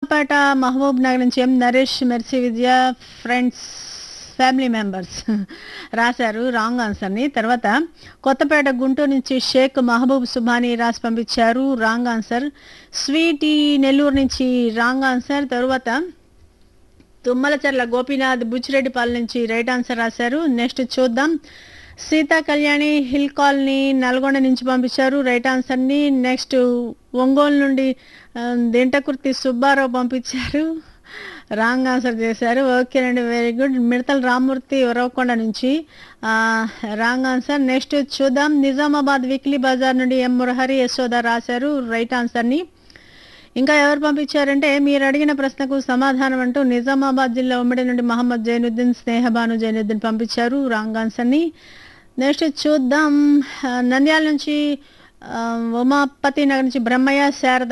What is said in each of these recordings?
Moosapet Mahbubnagar నుంచి M Naresh Mercy Vidya friends family members రాశారు wrong ఆన్సర్ని తర్వాత కొత్తపేట గుంటూరు నుంచి షేక్ మహబూబ్ సుబానీ రాసి పంపించారు రాంగ్ ఆన్సర్ స్వీటీ నెల్లూరు నుంచి రాంగ్ ఆన్సర్ తర్వాత తుమ్మలచర్ల గోపీనాథ్ బుచ్చిరెడ్డిపాలెం నుంచి రైట్ ఆన్సర్ రాశారు నెక్స్ట్ చూద్దాం సీతా కళ్యాణి హిల్ కాలనీ నల్గొండ నుంచి పంపించారు రైట్ ఆన్సర్ని నెక్స్ట్ ఒంగోలు నుండి ఆ, దింటకుర్తి సుబ్బారావు పంపించారు రాంగ్ ఆన్సర్ చేశారు ఓకేనండి వెరీ గుడ్ మిడతల రామ్మూర్తి ఉరవకొండ నుంచి ఆ, రాంగ్ ఆన్సర్ నెక్స్ట్ చూద్దాం నిజామాబాద్ వీక్లీ బజార్ నుండి ఎం మురహరి యశోద రాశారు రైట్ ఆన్సర్ని ఇంకా ఎవరు పంపించారంటే మీరు అడిగిన ప్రశ్నకు సమాధానం అంటూ నిజామాబాద్ జిల్లా ఉమ్మడి నుండి మహమ్మద్ జైనుద్దీన్ స్నేహబాను జైనుద్దీన్ పంపించారు రాంగ్ ఆన్సర్ని నెక్స్ట్ చూద్దాం ఆ, నంద్యాల నుంచి ఆ, ఉమాపతి నగర్ నుంచి బ్రహ్మయ్య శారద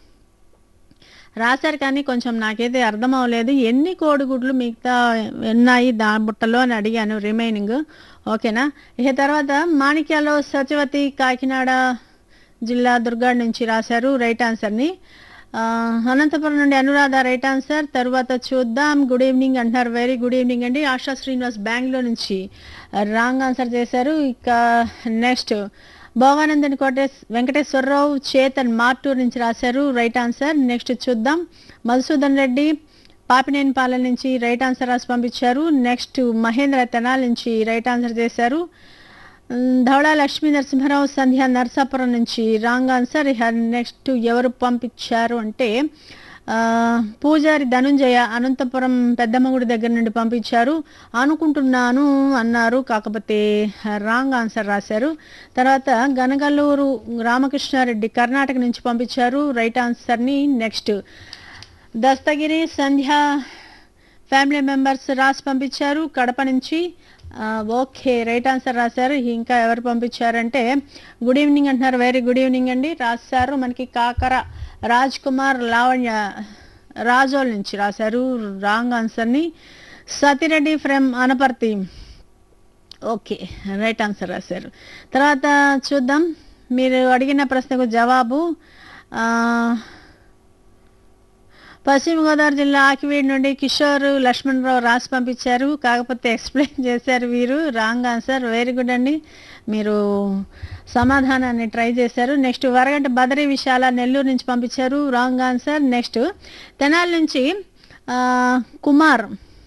రాశారు కానీ కొంచెం నాకైతే అర్థం అవ్వలేదు ఎన్ని కోడిగుడ్లు మిగతా ఉన్నాయి దా బుట్టలో అని అడిగాను రిమైనింగ్ ఓకేనా ఇక తర్వాత మాణిక్యాలో సత్యవతి కాకినాడ జిల్లా దుర్గాడ్ నుంచి రాశారు రైట్ ఆన్సర్ని ఆ, అనంతపురం నుండి అనురాధ రైట్ ఆన్సర్ తర్వాత చూద్దాం గుడ్ ఈవినింగ్ అంటున్నారు వెరీ గుడ్ ఈవినింగ్ అండి ఆశా శ్రీనివాస్ బెంగళూరు నుంచి రాంగ్ ఆన్సర్ చేశారు ఇక నెక్స్ట్ భోగానందన్ కోటేశ్ వెంకటేశ్వరరావు చేతన్ మార్టూర్ నుంచి రాశారు రైట్ ఆన్సర్ నెక్స్ట్ చూద్దాం మధుసూదన్ రెడ్డి పాపినేని పాలెం నుంచి రైట్ ఆన్సర్ రాసి పంపించారు నెక్స్ట్ మహేంద్ర తెనాల్ నుంచి రైట్ ఆన్సర్ చేశారు ఉమ్, ధవళ లక్ష్మీ నరసింహారావు సంధ్య నర్సాపురం నుంచి రాంగ్ ఆన్సర్ ఇక నెక్స్ట్ ఎవరు పంపించారు అంటే ఆ, పూజారి ధనుంజయ అనంతపురం పెద్దమ్మగుడి దగ్గర నుండి పంపించారు అనుకుంటున్నాను అన్నారు కాకపోతే రాంగ్ ఆన్సర్ రాశారు తర్వాత గనగల్లూరు రామకృష్ణారెడ్డి కర్ణాటక నుంచి పంపించారు రైట్ ఆన్సర్ని next Dastagiri Sandhya family members రాసి పంపించారు కడప నుంచి ఆ, ఓకే రైట్ ఆన్సర్ రాశారు ఇంకా ఎవరు పంపించారంటే గుడ్ ఈవినింగ్ అంటున్నారు వెరీ గుడ్ ఈవినింగ్ అండి రాశారు మనకి కాకర రాజ్ కుమార్ లావణ్య రాజోల్ నుంచి రాశారు రాంగ్ ఆన్సర్ని Satireddy from Anaparthi okay right answer రాశారు తర్వాత చూద్దాం మీరు అడిగిన ప్రశ్నకు జవాబు ఆ, పశ్చిమ గోదావరి జిల్లా ఆకివీడి నుండి కిషోర్ లక్ష్మణరావు రాసి పంపించారు కాకపోతే ఎక్స్ప్లెయిన్ చేశారు వీరు రాంగ్ ఆన్సర్ వెరీ గుడ్ అండి మీరు సమాధానాన్ని ట్రై చేశారు నెక్స్ట్ వరగంట బదరి విశాల నెల్లూరు నుంచి పంపించారు రాంగ్ ఆన్సర్ నెక్స్ట్ తెనాలి నుంచి ఆ, కుమార్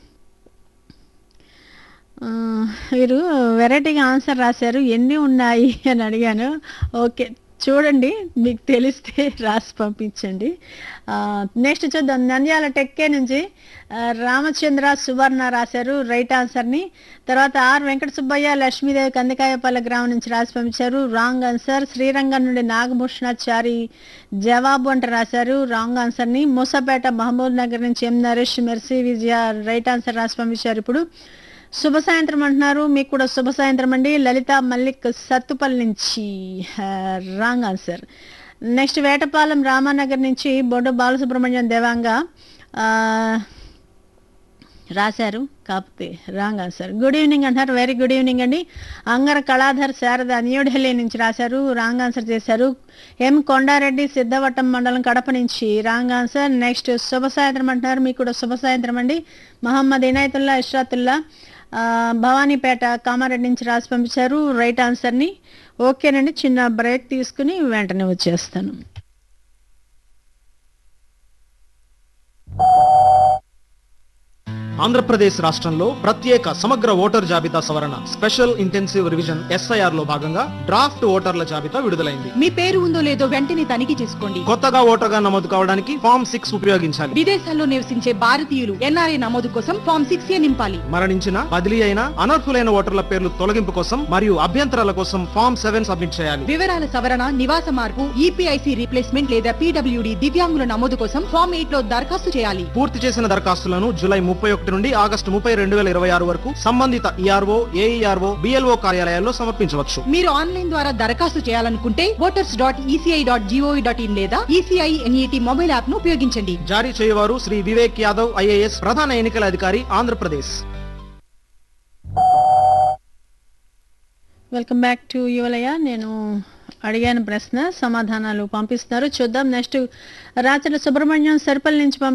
ఆ, వీరు వెరైటీగా ఆన్సర్ రాశారు ఎన్ని ఉన్నాయి అని అడిగాను ఓకే చూడండి మీకు తెలిస్తే రాసి పంపించండి ఆ, నెక్స్ట్ చూద్దాం నంద్యాల టెక్కే నుంచి ఆ, రామచంద్ర సువర్ణ రాశారు రైట్ ఆన్సర్ని తర్వాత ఆర్ వెంకట సుబ్బయ్య లక్ష్మీదేవి కందికాయపల్లి గ్రామం నుంచి రాసి పంపించారు రాంగ్ ఆన్సర్ శ్రీరంగం నుండి నాగభూషణాచారి జవాబు అంటే రాశారు రాంగ్ ఆన్సర్ని మూసపేట మహబూబ్ నగర్ నుంచి M Naresh Mercy Vijaya right answer రాసి పంపించారు ఇప్పుడు శుభ సాయంత్రం అంటున్నారు మీకు కూడా శుభ సాయంత్రం అండి లలిత మల్లిక్ సత్తుపల్లి నుంచి wrong answer next Vetapalem Ramanagar నుంచి బొడ్డు బాలసుబ్రహ్మణ్యం దేవాంగ ఆ, రాశారు కాకపోతే రాంగ్ ఆన్సర్ గుడ్ ఈవినింగ్ అంటారు వెరీ గుడ్ ఈవినింగ్ అండి అంగర కళాధర్ శారద న్యూఢిల్లీ నుంచి రాశారు రాంగ్ ఆన్సర్ చేశారు ఎం కొండారెడ్డి సిద్ధవట్టం మండలం కడప నుంచి రాంగ్ ఆన్సర్ నెక్స్ట్ శుభ సాయంత్రం అంటున్నారు మీకు కూడా శుభ సాయంత్రం అండి మహమ్మద్ ఇనాయతుల్లా ఇష్రాతుల్లా ఆ, భవానీపేట కామారెడ్డి నుంచి రాసి పంపించారు రైట్ ఆన్సర్ని ఓకేనండి చిన్న బ్రేక్ తీసుకుని వెంటనే వచ్చేస్తాను ఆంధ్రప్రదేశ్ రాష్ట్రంలో ప్రత్యేక సమగ్ర ఓటర్ జాబితా సవరణ స్పెషల్ ఇంటెన్సివ్ రివిజన్ ఎస్ఐఆర్ లో భాగంగా డ్రాఫ్ట్ ఓటర్ల జాబితా విడుదలైంది మీ పేరు ఉందో లేదో వెంటనే తనిఖీ చేసుకోండి కొత్తగా ఓటర్గా నమోదు కావడానికి ఫామ్ సిక్స్ ఉపయోగించాలి విదేశాల్లో నివసించే భారతీయులు ఎన్ఆర్ఐ నమోదు కోసం ఫామ్ సిక్స్ ఏ నింపాలి మరణించిన బదిలీ అయిన అనర్హులైన ఓటర్ల పేర్లు తొలగింపు కోసం మరియు అభ్యంతరాల కోసం ఫామ్ సెవెన్ సబ్మిట్ చేయాలి వివరాల సవరణ నివాస మార్పు ఈపీఐసి రీప్లేస్మెంట్ లేదా పీడబ్ల్యూడి దివ్యాంగుల నమోదు కోసం ఫామ్ ఎయిట్ లో దరఖాస్తు చేయాలి పూర్తి చేసిన దరఖాస్తులను జూలై ముప్పై ఒకటి నుండి ఆగస్టు ముప్పై రెండు వేల ఇరవై ఆరు వరకు సంబంధిత ఈఆర్ఓ ఏఈఆర్ఓ బిఎల్ఓ కార్యాలయాల్లో సమర్పించవచ్చు మీరు ఆన్లైన్ ద్వారా దరఖాస్తు చేయాలనుకుంటే voters dot ECI dot G O V dot in లేదా ఈసీఐ ఎన్ఈటి మొబైల్ యాప్ ను ఉపయోగించండి జారీ చేయవారు శ్రీ వివేక్ యాదవ్ ఐఏఎస్ ప్రధాన ఎన్నికల అధికారి ఆంధ్రప్రదేశ్ వెల్కమ్ బ్యాక్ టు యువలయ నేను అడిగాను ప్రశ్న సమాధానాలు పంపిస్తున్నారు చూద్దాం నెక్స్ట్ రాచల సుబ్రహ్మణ్యం సర్పల్ నుంచి పంపి